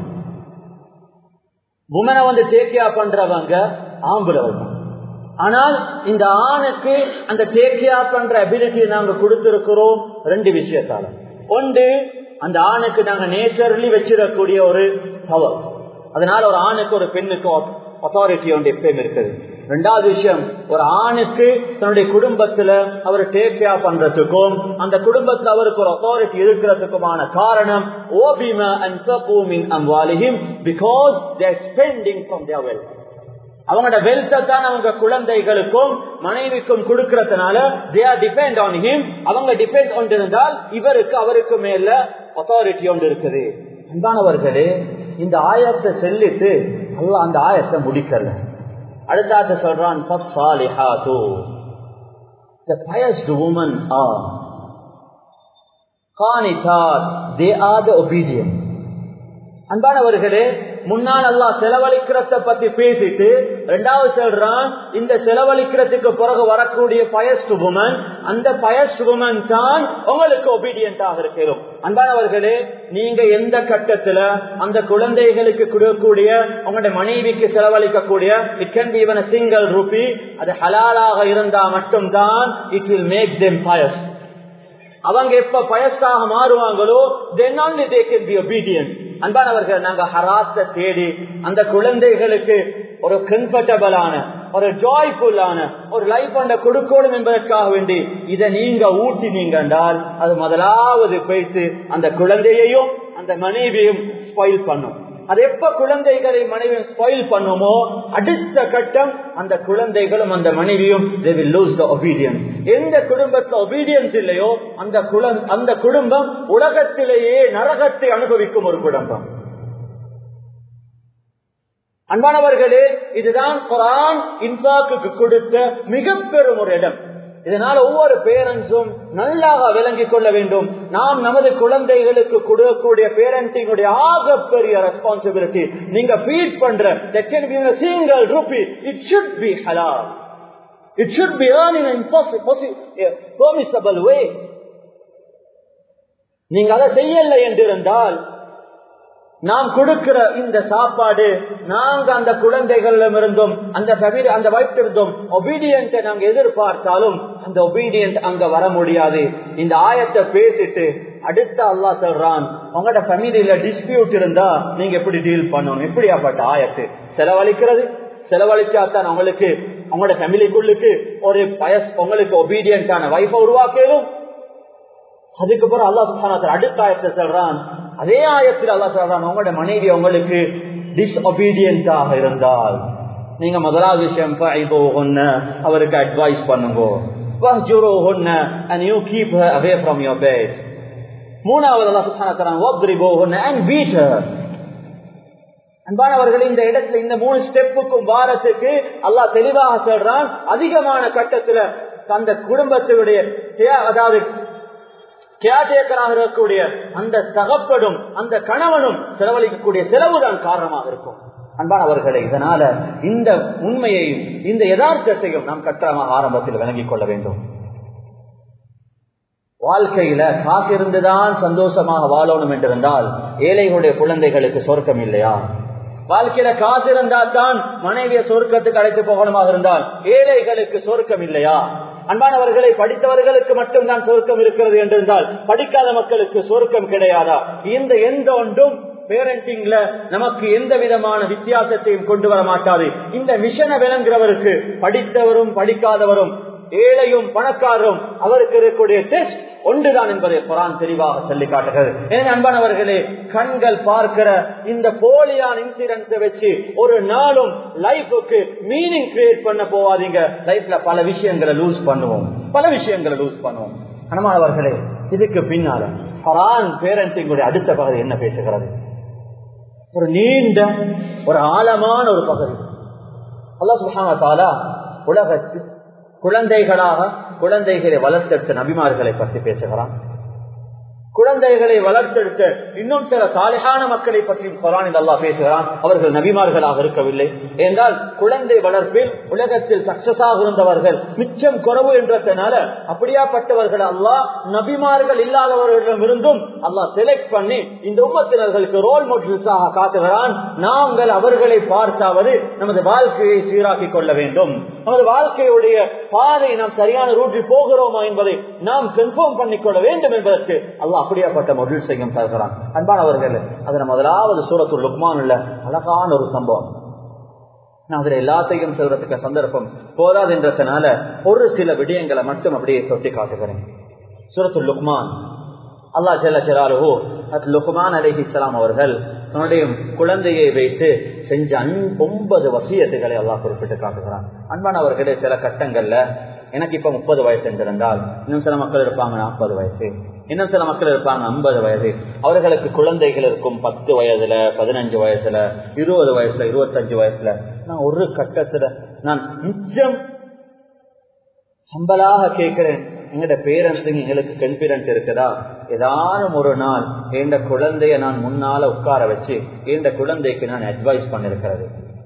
women வந்து டேக் கேர் பண்றவங்க ஆம்பளவங்க ஆனால் இந்த ஆணுக்கு அந்த டேக் கேர் பண்ற அபிலிட்டியை நாங்க கொடுத்திருக்கிறோம் ரெண்டு விஷயத்தால ஒன்று அந்த ஆணுக்கு நாங்க நேச்சுரலி வச்சிடக்கூடிய ஒரு பவர் அதனால ஒரு ஆணுக்கு ஒரு பெண்ணுக்கு அத்தாரிட்டி ஒன்று எப்பயும் இருக்குது ரெண்டாவது விஷயம் ஒரு ஆணுக்கு தன்னுடைய குடும்பத்துல அவர் டேக் கேர் பண்றதுக்கும் அந்த குடும்பத்துல அவருக்கு ஒரு அத்தாரிட்டி இருக்கிறதுக்குமான காரணம் ஓபிமா அண்ட் அம்வாலிஹிம் because their spending from their wealth அவங்களோட வெல்த்தை தான் அவங்க குழந்தைகளுக்கும் மனைவிக்கும் கொடுக்கறதுனால they are depend on him அவங்க டிபெண்ட் ஒன்று இருந்தால் இவருக்கு அவருக்கு மேல அத்தாரிட்டி ஒன்று இருக்குது அன்பானவர்களே இந்த ஆயத்தை செல்லிட்டு அல்ல அந்த ஆயத்தை முடிக்கல அடுத்த சொல்றான் The pious women are qanitat, they are the obedient. அன்பானவர்களே முன்னால் அல்லா செலவழிக்கிறத பத்தி பேசிட்டு ரெண்டாவது சொல்றான் இந்த செலவழிக்கிறதுக்கு பிறகு வரக்கூடிய பயஸ்ட் உமன் அந்த பயஸ்ட் உமன் தான் உங்களுக்கு ஒபீடியன்டாக இருக்கிறோம் அன்பானவர்களே நீங்க எந்த கட்டத்துல அந்த குழந்தைகளுக்கு கொடுக்கக்கூடிய உங்களுடைய மனைவிக்கு செலவழிக்கக்கூடிய it can be even single rupee அது ஹலாலாக இருந்தா மட்டும்தான் it will make them pious அவங்க எப்ப பயஸ்டாக மாறுவாங்களோ தென் only they can be obedient அன்பானவர்கள் நாங்க ஹராத்த தேடி அந்த குழந்தைகளுக்கு ஒரு கம்ஃபர்டபிளான ஒரு ஜாய்ஃபுல்லான ஒரு லைஃப் அண்ட கொடுக்கணும் என்பதற்காக வேண்டி இதை நீங்க ஊட்டினீங்க என்றால் அது முதலாவது போயிட்டு அந்த குழந்தையையும் அந்த மனைவியும் ஸ்பாயில் பண்ணும் அது எப்ப குழந்தைகளை மனைவி ஸ்பாயில் பண்ணுமோ அடுத்த கட்டம் அந்த குழந்தைகளும் அந்த மனைவியும் they will lose the obedience எந்த குடும்பத்துல obedience இல்லையோ அந்த குழந் அந்த குடும்பம் உலகத்திலேயே நரகத்தை அனுபவிக்கும் ஒரு குடும்பம் அன்பானவர்களே இதுதான் குரான் இன்சாக்கு கொடுத்த மிக பெரும் ஒரு இடம் இதனால் ஒவ்வொரு பேரண்ட்ஸும் நல்லாக விளங்கிக் கொள்ள வேண்டும் நாம் நமது குழந்தைகளுக்கு கொடுக்கக்கூடிய பேரண்டிங்குடைய ஆகப்பெரிய ரெஸ்பான்சிபிலிட்டி நீங்க ஃபீட் பண்ற single rupee it should be halal it should be earn in permissible way நீங்க அதை செய்யலை என்றிருந்தால் நாம் கொடுக்கிற இந்த சாப்பாடு நாங்க அந்த குழந்தைகளிடம் இருந்தும் அந்த அந்த இருந்தும் ஒபீடியன்ட்டை நாங்க எதிர்பார்த்தாலும் அந்த ஒபீடியன்ட் அங்க வர முடியாது இந்த ஆயத்தை பேசிட்டு அடுத்த அல்லா சொல்றான் உங்களோட ஃபேமிலியில டிஸ்பியூட் இருந்தா நீங்க எப்படி டீல் பண்ணணும் எப்படியாப்பட்ட ஆயத்து செலவழிக்கிறது செலவழிச்சா தான் உங்களுக்கு உங்களோட ஃபேமிலிக்குள்ளுக்கு ஒரு பயஸ் உங்களுக்கு ஒபீடியன்டான வைஃபை உருவாக்கலும் அதுக்கப்புறம் அல்லா சுல்தான அடுத்த ஆயத்தை சொல்றான் அதே ஆயத்தில் அல்லா சொல்றான் உங்களோட மனைவி உங்களுக்கு டிஸ்ஒபீடியன்டாக இருந்தால் நீங்க முதலாவது விஷயம் அவருக்கு அட்வைஸ் பண்ணுங்க and you keep her away from your bed மூணாவது அல்லா சுல்தான சொல்றான் وَضْرِبُوهُنَّ and beat her அன்பானவர்கள் இந்த இடத்துல இந்த மூணு ஸ்டெப்புக்கும் வாரத்துக்கு அல்லாஹ் தெளிவாக சொல்றான் அதிகமான கட்டத்துல அந்த குடும்பத்தினுடைய அதாவது கேட்டேக்கராக இருக்கக்கூடிய அந்த தகப்படும் அந்த கணவனும் செலவழிக்கக்கூடிய செலவுதான் காரணமாக இருக்கும் அன்பானவர்களே இதனால இந்த உண்மையையும் இந்த யதார்த்தத்தையும் நாம் கட்டமாக ஆரம்பத்தில் விளங்கிக் கொள்ள வேண்டும் வாழ்க்கையில காசு இருந்துதான் சந்தோஷமாக வாழணும் என்றிருந்தால் ஏழைகளுடைய குழந்தைகளுக்கு சொர்க்கம் இல்லையா வாழ்க்கையில காசு இருந்தா தான் மனைவிய சொர்க்கத்துக்கு அழைத்து போகணுமாக இருந்தால் ஏழைகளுக்கு சொர்க்கம் இல்லையா அன்பானவர்களை படித்தவர்களுக்கு மட்டும்தான் சொர்க்கம் இருக்கிறது என்றிருந்தால் படிக்காத மக்களுக்கு சொர்க்கம் கிடையாதா இந்த எந்த ஒன்றும் பேரண்டிங்ல நமக்கு எந்த விதமான வித்தியாசத்தையும் கொண்டு வர மாட்டாது இந்த மிஷனை விளங்குறவருக்கு படித்தவரும் படிக்காதவரும் ஏழையும் பணக்காரரும் அவருக்கு இருக்கக்கூடிய டெஸ்ட் ஒன்றுதான் என்பதை குரான் தெளிவாக சொல்லி காட்டுகிறது எனவே அன்பானவர்களே கண்கள் பார்க்கிற இந்த போலியான இன்சிடென்ட் வச்சு ஒரு நாளும் லைஃபுக்கு மீனிங் கிரியேட் பண்ண போவாதீங்க லைஃப்ல பல விஷயங்களை லூஸ் பண்ணுவோம் பல விஷயங்களை லூஸ் பண்ணுவோம் அன்பானவர்களே இதுக்கு பின்னால குரான் பேரண்டிங்குடைய அடுத்த பகுதி என்ன பேசுகிறது ஒரு நீண்ட ஒரு ஆழமான ஒரு பகுதி அல்லா சுபாமத்தாலா உலகத்து குழந்தைகளாக குழந்தைகளை வளர்த்தெடுத்த நபிமார்களை பற்றி பேசுகிறான் குழந்தைகளை வளர்த்தெடுத்த இன்னும் சில சாலையான மக்களை பற்றியும் குரானில் அல்லா பேசுகிறான் அவர்கள் நபிமார்களாக இருக்கவில்லை என்றால் குழந்தை வளர்ப்பில் உலகத்தில் சக்சஸாக இருந்தவர்கள் மிச்சம் குறவு என்றதுனால அப்படியாப்பட்டவர்கள் அல்லா நபிமார்கள் இல்லாதவர்களிடம் இருந்தும் அல்லா செலக்ட் பண்ணி இந்த உம்மத்தினர்களுக்கு ரோல் மாடல்ஸாக காட்டுகிறான் நாங்கள் அவர்களை பார்த்தாவது நமது வாழ்க்கையை சீராக்கி கொள்ள வேண்டும் நமது வாழ்க்கையுடைய பாதை நாம் சரியான ரூட்டில் போகிறோமா என்பதை நாம் கன்ஃபார்ம் பண்ணிக்கொள்ள வேண்டும் என்பதற்கு அல்லா அப்படியாப்பட்ட மொழில் செய்யும் தருகிறான் அன்பானவர்கள் அதுல முதலாவது சூரத்து லுக்மான் உள்ள அழகான ஒரு சம்பவம் நான் அதுல எல்லாத்தையும் சொல்றதுக்கு சந்தர்ப்பம் போதாது என்றதுனால ஒரு சில விடயங்களை மட்டும் அப்படியே தொட்டி காட்டுகிறேன் சூரத்து லுக்மான் அல்லா செல்ல செலாலுஹோ அது லுக்மான் அலஹி இஸ்லாம் அவர்கள் தன்னுடைய குழந்தையை வைத்து செஞ்ச ஒன்பது வசியத்துகளை எல்லாம் குறிப்பிட்டு காட்டுகிறான் அன்பானவர்களே சில கட்டங்கள்ல எனக்கு இப்ப முப்பது வயசு என்றிருந்தால் இன்னும் சில மக்கள் இருப்பாங்க நாற்பது வயசு இன்னும் சில மக்கள் இருப்பாங்க ஐம்பது வயது அவர்களுக்கு குழந்தைகள் இருக்கும் பத்து வயதுல பதினஞ்சு வயசுல இருபது வயசுல இருபத்தஞ்சு வயசுல நான் ஒரு கட்டத்துல நான் மிச்சம் சம்பலாக கேட்கிறேன் எங்கட பேரண்ட்ஸுங்க எங்களுக்கு கான்பிடன்ட் இருக்குதா ஏதானும் ஒரு நாள் எந்த குழந்தைய நான் முன்னால உட்கார வச்சு எந்த குழந்தைக்கு நான் அட்வைஸ் பண்ணிருக்கிறது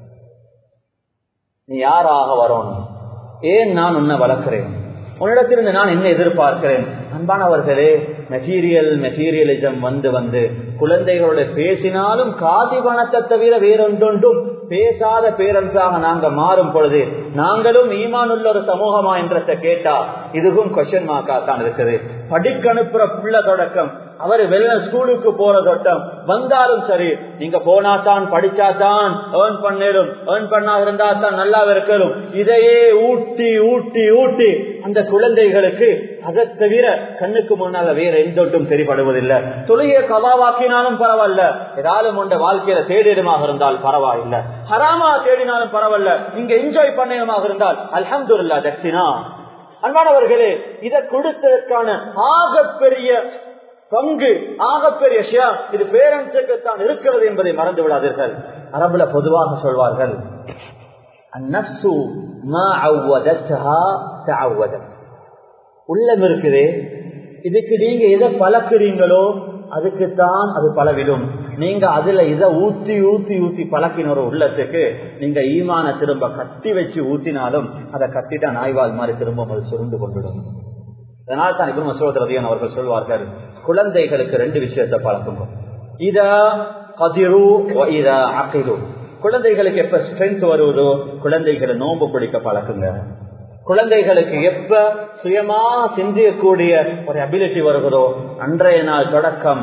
நீ யாராக வரணும் ஏன் நான் உன்னை வளர்க்கிறேன் உன்னிடத்திலிருந்து நான் என்ன எதிர்பார்க்கிறேன் அன்பானவர்களே மெட்டீரியல் மெட்டீரியலிசம் வந்து வந்து குழந்தைகளோட பேசினாலும் காசி பணத்தை தவிர வேறொன்றொன்றும் பேசாத பேரன்ஸாக நாங்க மாறும் பொழுது நாங்களும் ஈமானுள்ள ஒரு சமூகமா என்றத கேட்டா இதுவும் கொஸ்டின் மார்க்கா தான் இருக்குது படிக்க அனுப்புற புள்ள தொடக்கம் அவர் வெள்ள ஸ்கூலுக்கு போற தொட்டம் வந்தாலும் சரி நீங்க போனா தான் படிச்சா தான் ஏர்ன் பண்ணிடும் ஏர்ன் பண்ணா இருந்தா தான் நல்லா இருக்கணும் இதையே ஊட்டி ஊட்டி ஊட்டி அந்த குழந்தைகளுக்கு அதை தவிர கண்ணுக்கு முன்னால வேற எந்த ஒன்றும் தெரிபடுவதில்லை தொழுகையை கவாவாக்கினாலும் பரவாயில்ல ஏதாவது உண்ட வாழ்க்கையில தேடிடமாக இருந்தால் பரவாயில்லை ஹராமா தேடினாலும் பரவாயில்ல இங்க என்ஜாய் பண்ணமாக இருந்தால் அல்ஹம்துல்லா தட்சினா அன்பானவர்களே இதை கொடுத்ததற்கான ஆகப்பெரிய பங்கு ஆகப்பெரிய ஷியா இது பேரண்ட்ஸுக்கு தான் இருக்கிறது என்பதை மறந்து விடாதீர்கள் அரபுல பொதுவாக சொல்வார்கள் அந்நஸ்ஸு மா அவ்வதத்ஹா தஅவ்வதத் உள்ளம் இருக்குதே இதுக்கு நீங்க எதை பழக்கிறீங்களோ அதுக்குத்தான் அது பலவிடும் நீங்க அதுல இதை ஊத்தி ஊத்தி ஊத்தி பழக்கின ஒரு உள்ளத்துக்கு நீங்க ஈமான திரும்ப கட்டி வச்சு ஊத்தினாலும் அதை கட்டிட்டா நாய்வால் மாதிரி திரும்ப அது சுருண்டு கொண்டுடும் அதனால தான் இப்ப மசோதரதியன் அவர்கள் சொல்வார்கள் குழந்தைகளுக்கு ரெண்டு விஷயத்தை பழக்குங்க இத கதிரு இத அகிரு குழந்தைகளுக்கு எப்ப ஸ்ட்ரென்த் வருவதோ குழந்தைகளை நோன்பு பிடிக்க பழக்குங்க குழந்தைகளுக்கு எப்ப சுயமா சிந்திக்கக்கூடிய ஒரு அபிலிட்டி வருகிறதோ அன்றைய நாள் தொடக்கம்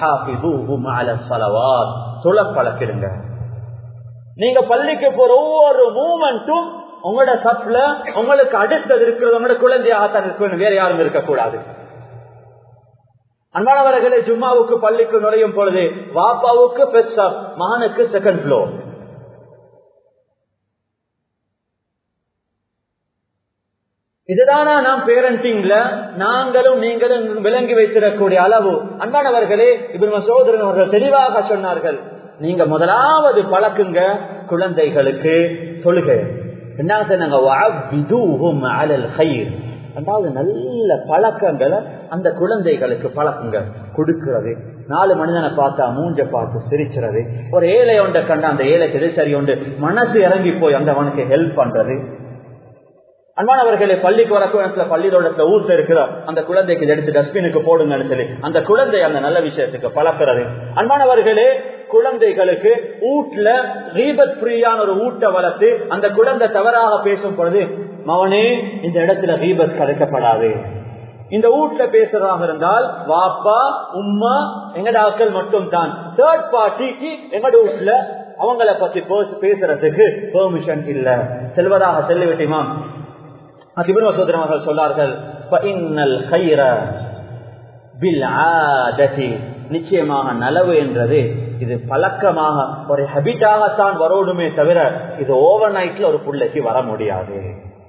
துள பழக்கிடுங்க நீங்க பள்ளிக்கு போற ஒவ்வொரு மூமெண்ட்டும் உங்களோட சப்ல உங்களுக்கு அடுத்தது இருக்கிறது உங்களோட குழந்தையாகத்தான் இருக்கணும் வேற யாரும் இருக்கக்கூடாது அன்பானவர்களே ஜும்மாவுக்கு பள்ளிக்கு நுழையும் பொழுது வாப்பாவுக்கு ஃபர்ஸ்ட் மகனுக்கு செகண்ட் ஃப்ளோர் இதுதானா நாம் பேரண்டிங்ல நாங்களும் நீங்களும் விளங்கி வைத்திடக்கூடிய அளவு அன்பானவர்களே இப்ப சோதரன் அவர்கள் தெளிவாக சொன்னார்கள் நீங்க முதலாவது பழக்குங்க குழந்தைகளுக்கு தொழுகை என்ன சொன்னாங்க ரெண்டாவது நல்ல பழக்கங்களை அந்த குழந்தைகளுக்கு பழக்குங்க கொடுக்கிறது நாலு மனிதனை பார்த்தா மூஞ்ச பார்த்து சிரிச்சுறது ஒரு ஏழை ஒன்றை கண்ட அந்த ஏழைக்கு எது சரி உண்டு மனசு இறங்கி போய் அந்த அவனுக்கு ஹெல்ப் பண்றது அன்பானவர்களே பள்ளிக்கு வரக்கூடத்துல பள்ளியோடத்துல ஊர்ல இருக்கிற அந்த குழந்தைக்கு இதை எடுத்து டஸ்ட்பினுக்கு போடுங்கன்னு சொல்லி அந்த குழந்தை அந்த நல்ல விஷயத்துக்கு பழக்கிறது அன்பானவர்களே குழந்தைகளுக்கு வீட்டுல ரீபத் ஃப்ரீயான ஒரு ஊட்ட வளர்த்து அந்த குழந்தை தவறாக பேசும் பொழுது மவனே இந்த இடத்துல ரீபத் கலைக்கப்படாது இந்த வீட்டுல பேசுறதாக இருந்தால் வாப்பா உம்மா எங்கட ஆட்கள் மட்டும் தான் தேர்ட் பார்ட்டிக்கு எங்கட வீட்டுல அவங்கள பத்தி பேசுறதுக்கு பெர்மிஷன் இல்ல செல்வதாக செல்லிவிட்டிமாம் அவர்கள் சொன்னார்கள் நிச்சயமாக நலவு என்றது இது பழக்கமாக ஒரு ஹபிட்டாகத்தான் வரணுமே தவிர இது ஓவர் நைட்ல ஒரு பிள்ளைக்கு வர முடியாது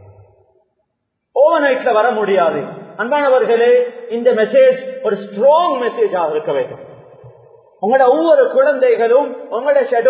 ஓவர் நைட்ல வர முடியாது அன்பானவர்களே இந்த மெசேஜ் ஒரு ஸ்ட்ராங் மெசேஜாக இருக்க வேண்டும் உங்களோட ஒவ்வொரு குழந்தைகளும் உங்களோட ஷெடோ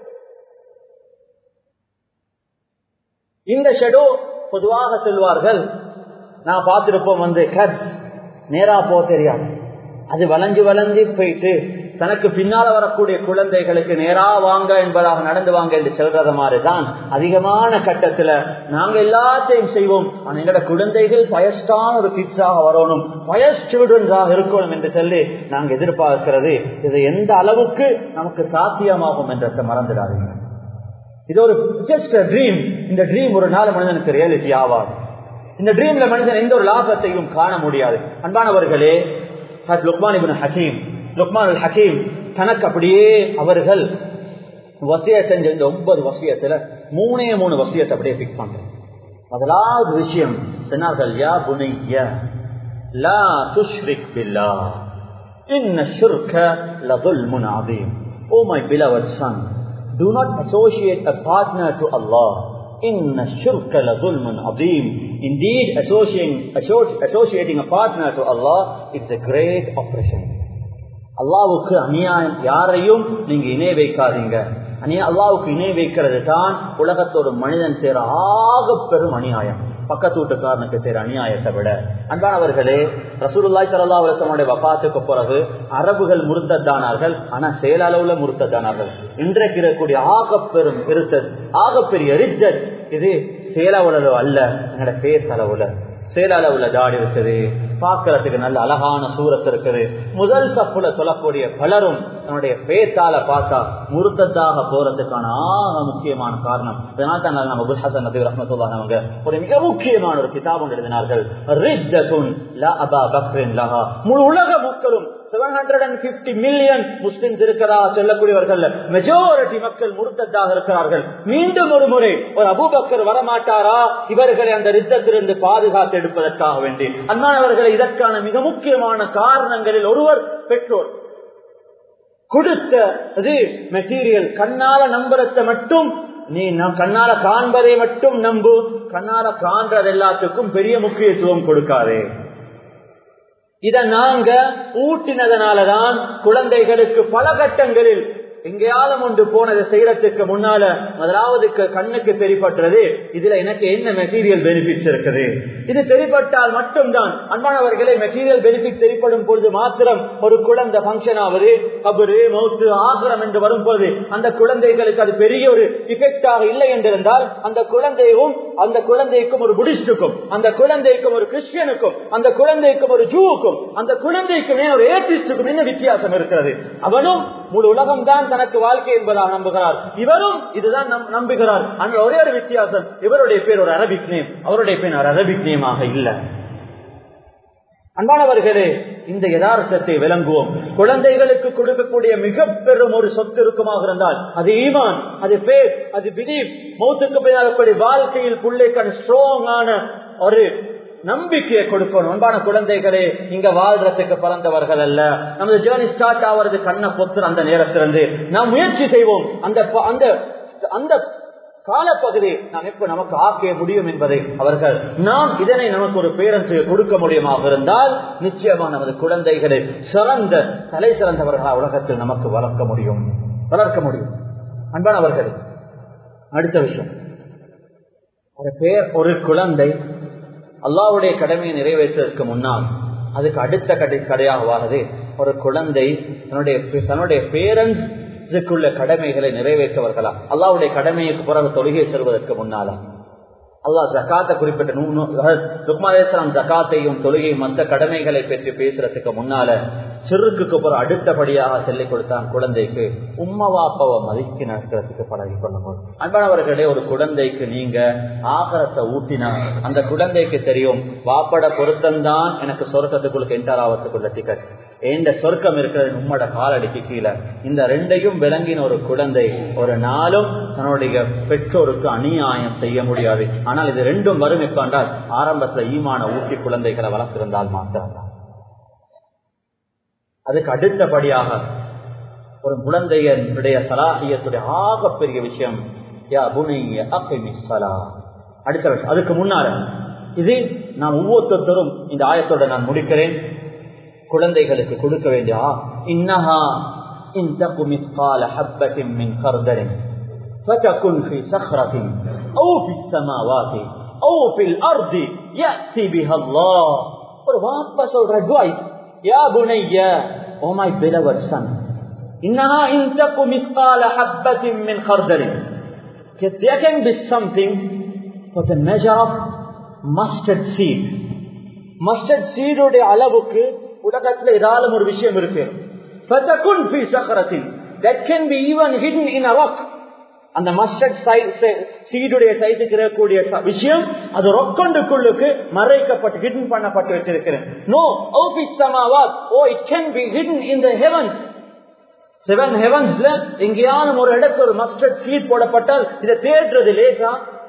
இந்த ஷெடோ பொதுவாக சொல்வார்கள் நான் பார்த்திருப்போம் வந்து கட்ஸ் நேரா போக தெரியாது அது வளைஞ்சு வளைஞ்சு போயிட்டு தனக்கு பின்னால வரக்கூடிய குழந்தைகளுக்கு நேரா வாங்க என்பதாக நடந்து வாங்க என்று சொல்றத மாதிரிதான் அதிகமான கட்டத்துல நாங்க எல்லாத்தையும் செய்வோம் ஆனா எங்களோட குழந்தைகள் பயஸ்டான ஒரு கிட்ஸாக வரணும் பயஸ் சில்ட்ரன்ஸாக இருக்கணும் என்று சொல்லி நாங்க எதிர்பார்க்கிறது இது எந்த அளவுக்கு நமக்கு சாத்தியமாகும் என்றதை மறந்துடாதீங்க இது ஒரு ஜஸ்ட் ட்ரீம் இந்த ட்ரீம் ஒரு நாலு மனிதனுக்கு ரியாலிட்டி ஆவாது இந்த ட்ரீம்ல மனிதன் எந்த ஒரு லாபத்தையும் காண முடியாது அன்பானவர்களே Luqman ibn Hakim Luqman al Hakim தனக்கு அப்படியே அவர்கள் வசிய செஞ்ச இந்த ஒன்பது வசியத்துல மூணே மூணு வசியத்தை அப்படியே பிக் பண்றோம் முதலாவது விஷயம் சொன்னார்கள் யா புனைய லா துஷ்ரிக் பில்லா இன்ன ஷுர்க லதுல்முன் அதீம் oh my beloved son do not associate a partner to Allah إن الشرك لظلم عظيم Indeed, associating, associating a partner to Allah is a great oppression. அல்லாவுக்கு அநியாயம் யாரையும் நீங்க இணை வைக்காதீங்க அநியா அல்லாவுக்கு இணை வைக்கிறது தான் உலகத்தோட மனிதன் சேர ஆக பெரும் அநியாயம் பக்கத்து வீட்டுக்காரனுக்கு செய்யற அநியாயத்தை விட அன்பானவர்களே ரசூலுல்லாய் சல்லா அலுவலமுடைய வபாத்துக்கு பிறகு அரபுகள் முறுத்தத்தானார்கள் ஆனா செயலளவுல முறுத்தத்தானார்கள் இன்றைக்கு இருக்கக்கூடிய ஆகப்பெரும் இருத்தல் ஆகப்பெரிய ரிஜத் இது செயலளவு அல்ல என்னோட பேர் தளவுல செயலளவுல தாடி இருக்குது பார்க்கறதுக்கு நல்ல அழகான சூரத்து இருக்குது முதல் சப்புல சொல்லக்கூடிய பலரும் தன்னுடைய பேத்தால பார்த்தா முருத்தத்தாக போறதுக்கான ஆக முக்கியமான காரணம் இதனால தான் நம்ம அபுல் ஹசன் நபி ரஹமத்துல்லா அவங்க ஒரு மிக முக்கியமான ஒரு கிதாபம் எழுதினார்கள் முழு உலக மக்களும் seven hundred and fifty million Muslims இருக்கிறதா சொல்லக்கூடியவர்கள் மெஜாரிட்டி மக்கள் முருத்தத்தாக இருக்கிறார்கள் மீண்டும் ஒரு முறை ஒரு அபூபக்கர் வரமாட்டாரா இவர்களை அந்த ரித்தத்திலிருந்து பாதுகாத்து எடுப்பதற்காக வேண்டி அன்பானவர்களை இதற்கான மிக முக்கியமான காரணங்களில் ஒருவர் பெற்றோர் கொடுத்த அது மெட்டீரியல் கண்ணால நம்புறத மட்டும் நீ நம் கண்ணால காண்பதை மட்டும் நம்பு கண்ணால காண்றது எல்லாத்துக்கும் பெரிய முக்கியத்துவம் கொடுக்காதே இத நாங்க ஊட்டினதனாலதான் குழந்தைகளுக்கு பல கட்டங்களில் எங்கேயாலும் ஒன்று போனதை செய்யறதுக்கு முன்னால முதலாவது க- கண்ணுக்கு தெரிப்பட்டது இதுல எனக்கு என்ன மெட்டீரியல் பெனிஃபிட்ஸ் இருக்குது இது தெரிப்பட்டால் மட்டும்தான் அன்பானவர்களே மெட்டீரியல் பெனிஃபிட் தெரிப்படும் பொழுது மாத்திரம் ஒரு குழந்தை பங்கன் ஆவது கபரு மௌத்து ஆசிரம் என்று வரும்போது அந்த குழந்தைகளுக்கு அது பெரிய ஒரு இஃபெக்டாக இல்லை என்றிருந்தால் அந்த குழந்தையும் அந்த குழந்தைக்கும் ஒரு புடிஸ்டுக்கும் அந்த குழந்தைக்கும் ஒரு கிறிஸ்டியனுக்கும் அந்த குழந்தைக்கும் ஒரு ஜூவுக்கும் அந்த குழந்தைக்குமே ஒரு ஏத்திஸ்டுக்கும் என்ன வித்தியாசம் இருக்கிறது அவனும் முழு உலகம் தான் தனக்கு வாழ்க்கை என்பதாக நம்புகிறார் இவரும் இதுதான் நம்- நம்புகிறார் அந்த ஒரே ஒரு வித்தியாசம் இவருடைய பேர் ஒரு அரபிக் நேம் அவருடைய பேர் ஒரு அரபிக் நேமாக இல்லை அன்பானவர்களே இந்த யதார்த்தத்தை விளங்குவோம் குழந்தைகளுக்கு கொடுக்கக்கூடிய மிக பெரும் ஒரு சொத்து இருக்குமாக இருந்தால் அது ஈமான் அது பேர் அது பிலீவ் மௌத்துக்கு பின்னாடி வாழ்க்கையில் பிள்ளைக்கான ஸ்ட்ராங்கான ஒரு நம்பிக்கையை கொடுக்கணும் அன்பான குழந்தைகளே இங்க வாழ்றதுக்கு பிறந்தவர்கள் அல்ல நமது ஜேர்னி ஸ்டார்ட் ஆவது கண்ணை பொத்துற அந்த நேரத்திலிருந்து நாம் முயற்சி செய்வோம் அந்த ப- அந்த அந்த காலப்பகுதி நாம் எப்ப நமக்கு ஆக்கிய முடியும் என்பதை அவர்கள் நாம் இதனை நமக்கு ஒரு பேரன்ஸுக்கு கொடுக்க முடியுமாக இருந்தால் நிச்சயமா நமது குழந்தைகளை சிறந்த தலை சிறந்தவர்களா உலகத்தில் நமக்கு வளர்க்க முடியும் வளர்க்க முடியும் அன்பானவர்கள் அடுத்த விஷயம் ஒரு பேர் ஒரு குழந்தை அல்லாவுடைய கடமையை நிறைவேற்றுவதற்கு முன்னால் அதுக்கு அடுத்த கடை கடையாக வாரது ஒரு குழந்தை தன்னுடைய தன்னுடைய பேரண்ட்ஸுக்குள்ள கடமைகளை நிறைவேற்றவர்களா அல்லாவுடைய கடமைக்கு பிறகு தொழுகை செல்வதற்கு முன்னாலா அல்லாஹ் ஜக்காத்தை குறிப்பிட்ட லுக்மாலேஸ்வரம் ஜக்காத்தையும் தொழுகையும் மற்ற கடமைகளை பற்றி பேசுறதுக்கு முன்னால சிறுக்குக்கு பிறகு அடுத்தபடியாக சொல்லிக் கொடுத்தான் குழந்தைக்கு உம்மவாப்பாவை மதிக்கு நடக்கிறதுக்கு பழகி கொள்ளும்போது அன்பானவர்களே ஒரு குழந்தைக்கு நீங்க ஆகரத்தை ஊட்டினா அந்த குழந்தைக்கு தெரியும் வாப்பட பொருத்தம்தான் எனக்கு சொர்க்கத்துக்குள்ள என்டர் ஆகிறதுக்குள்ள டிக்கெட் எந்த சொர்க்கம் இருக்கிறது உம்மோட காலடிக்கு கீழே இந்த ரெண்டையும் விளங்கின ஒரு குழந்தை ஒரு நாளும் தன்னுடைய பெற்றோருக்கு அநியாயம் செய்ய முடியாது ஆனால் இது ரெண்டும் வரும் எப்பண்டால் ஆரம்பத்துல ஈமான ஊட்டி குழந்தைகளை வளர்த்திருந்தால் மாத்திரம்தான் அதுக்கு அடுத்தபடியாக ஒரு குழந்தையனுடைய சலாஹியத்துடைய ஆகப்பெரிய விஷயம் யா புனைய அக்கிமி சலா அடுத்த விஷயம் அதுக்கு முன்னால இது நான் ஒவ்வொருத்தரும் இந்த ஆயத்தோட நான் முடிக்கிறேன் குழந்தைகளுக்கு கொடுக்க வேண்டிய ஆ, இன்னஹா இன் தகு மிஸ்கால ஹப்பத்தின் மின் கர்தரின் فتكن في صخرة أو في السماوات أو في الأرض يأتي بها الله ஒரு வாப்பா சொல்ற advice யா புனைய oh my beloved son إنها إن تك مثقال حبة من خردل there can be something for the measure of mustard seed mustard seed உடைய அளவுக்கு உலகத்துல ஏதாலும் ஒரு விஷயம் இருக்கு فتكن في صخرة that can be even hidden in a rock அந்த மஸ்டர்ட் சீடுடைய சைஸுக்கு இருக்கக்கூடிய ச- விஷயம் அது ரொக்கண்டுக்குள்ளுக்கு மறைக்கப்பட்டு ஹிடன் பண்ணப்பட்டு வச்சிருக்கிறேன் நோ ஓ இட் சமாவாத் or it can be hidden in the heavens seven ஹெவன்ஸ்ல எங்கேயாலும் ஒரு இடத்துல ஒரு மஸ்டர்ட் சீட் போடப்பட்டால் இதை தேடுறது லேசா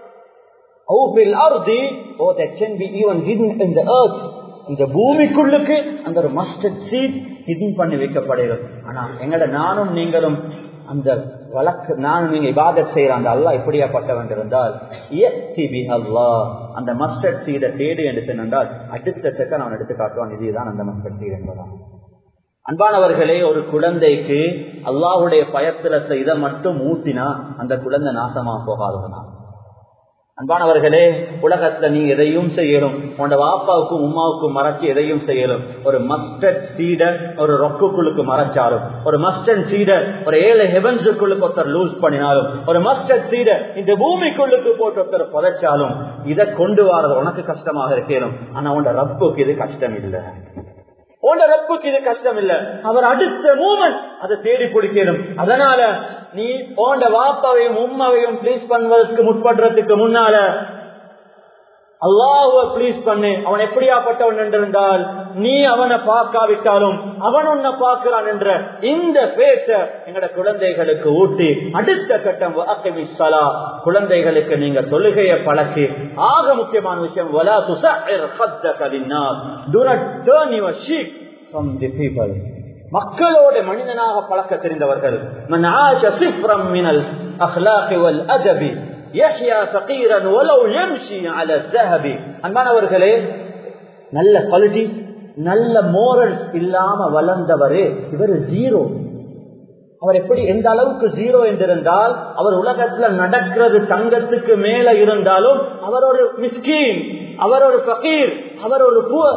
ஓ பில் அர்தி or that can be even hidden in the earth இந்த பூமிக்குள்ளுக்கு அந்த ஒரு மஸ்டர்ட் சீட் ஹிடன் பண்ணி வைக்கப்படுகிறது ஆனா எங்கட நானும் நீங்களும் அந்த வழக்கு நானும் நீங்க இபாதத் செய்யற அந்த அல்லாஹ் எப்படியாப்பட்டவன் இருந்தால் இயத்தி பி அல்லாஹ் அந்த மஸ்டர்ட் சீடை தேடு என்று சொன்னால் அடுத்த செகண்ட் அவன் எடுத்து காட்டுவான் இதுதான் அந்த மஸ்டர்ட் சீட் என்பதான் அன்பானவர்களே ஒரு குழந்தைக்கு அல்லாஹுடைய பயத்திரத்தை இதை மட்டும் ஊட்டினா அந்த குழந்தை நாசமா போகாதவனா அன்பானவர்களே உலகத்துல நீ எதையும் செய்யணும் உன்னோட வாப்பாவுக்கும் உமாவுக்கும் மறைச்சு எதையும் செய்யணும் ஒரு மஸ்டர்ட் சீட ஒரு ரொக்குக்குள்ளுக்கு மறைச்சாலும் ஒரு மஸ்டர்ட் சீட ஒரு ஏழு ஹெவன்ஸுக்குள்ளுக்கு ஒருத்தர் லூஸ் பண்ணினாலும் ஒரு மஸ்டர்ட் சீட இந்த பூமிக்குள்ளுக்கு போட்டு ஒருத்தர் புதைச்சாலும் இதை கொண்டு வரது உனக்கு கஷ்டமாக இருக்கணும் ஆனா உன்னோட ரப்புக்கு இது கஷ்டம் இல்லை உன்னோட ரப்புக்கு இது கஷ்டம் இல்ல அவர் அடுத்த மூமெண்ட் அதை தேடி பிடிக்கணும் அதனால நீ உன்னோட வாப்பாவையும் உம்மாவையும் ப்ளீஸ் பண்ணுவதற்கு முற்படுறதுக்கு முன்னால அல்லாஹுவ ப்ளீஸ் பண்ணு அவன் எப்படியாப்பட்டவன் என்றிருந்தால் நீ அவனை பார்க்காவிட்டாலும் அவன் உன்னை பார்க்கிறான் என்ற இந்த பேச்ச எங்கட குழந்தைகளுக்கு ஊட்டி அடுத்த கட்டம் வாக்கிமி ஸலா. குழந்தைகளுக்கு நீங்க தொழுகையை பழக்கி ஆக முக்கியமான விஷயம் வலா துஸஅர் خدك للناس. Do not turn your cheek from the people. மக்களோட மனிதனாக பழக்க தெரிந்தவர்கள் மன் ஆஷ சிஃப்ரம் மினல் அஹ்லாகி வல் அதபி யஹ்யா ஃபகீரன் வலவ் யம்ஷி அலா الذهب அன்பானவர்களே நல்ல குவாலிட்டிஸ் நல்ல மோரல்ஸ் இல்லாம வளர்ந்தவரே இவர் ஜீரோ அவர் எப்படி எந்த அளவுக்கு ஜீரோ என்றிருந்தால் அவர் உலகத்துல நடக்கிறது தங்கத்துக்கு மேல இருந்தாலும் அவர் ஒரு மிஸ்கீன் அவர் ஒரு ஃபகீர் அவர் ஒரு புவர்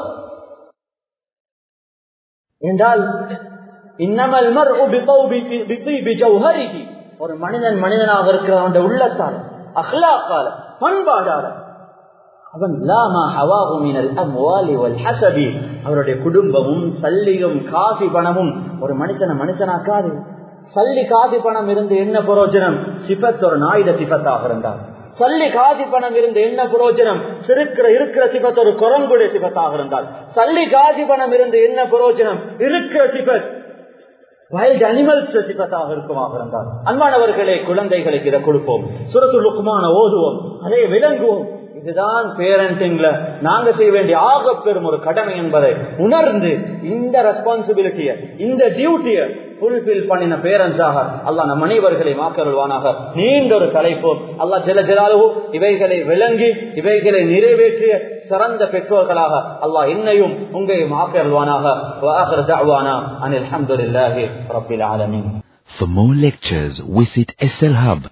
என்றால் இன்னமல் மர்உ பிதௌபி பிதீபி ஜௌஹரிஹி ஒரு மனிதன் மனிதனாக இருக்கிற அவனுடைய உள்ளத்தால் அஹ்லாக்கால பண்பாடால அவன் லாமா ஹவாஹு மினல் அம்வாலி வல் ஹஸபி அவருடைய குடும்பமும் சல்லியும் காசி பணமும் ஒரு மனுஷனை மனுஷனாக்காது சல்லி காசி பணம் இருந்து என்ன பிரயோஜனம் சிபத் ஒரு நாயுட சிபத்தாக இருந்தார் சல்லி காசி பணம் இருந்து என்ன பிரயோஜனம் இருக்கிற இருக்கிற சிபத் ஒரு குரங்குடைய சிபத்தாக இருந்தால் சல்லி காசி பணம் இருந்து என்ன பிரயோஜனம் இருக்கிற சிபத் வைல்ட் அனிமல்ஸ் சிபத்தாக இருக்குமாக இருந்தால் அன்பானவர்களே குழந்தைகளுக்கு இதை கொடுப்போம் சுரத்து லுக்குமான ஓதுவோம் அதை விளங்குவோம் இதுதான் பேரண்டிங்ல நாங்க செய்ய வேண்டிய ஆக பெரும் ஒரு கடமை என்பதை உணர்ந்து இந்த ரெஸ்பான்சிபிலிட்டிய இந்த டியூட்டிய ஃபுல்பில் பண்ணின பேரன்ஸாக அல்லாஹ் நம் அனைவர்களை மாக்கருள்வானாக நீண்ட ஒரு தலைப்பு அல்லாஹ் ஜெல ஜலாலு இவைகளை விளங்கி இவைகளை நிறைவேற்றிய சிறந்த பெற்றோர்களாக அல்லாஹ் என்னையும் உங்களையும் ஆக்கருள்வானாக அனில் அஹமதுல்லாஹி ரபில் ஆலமீன் For more lectures, visit slhub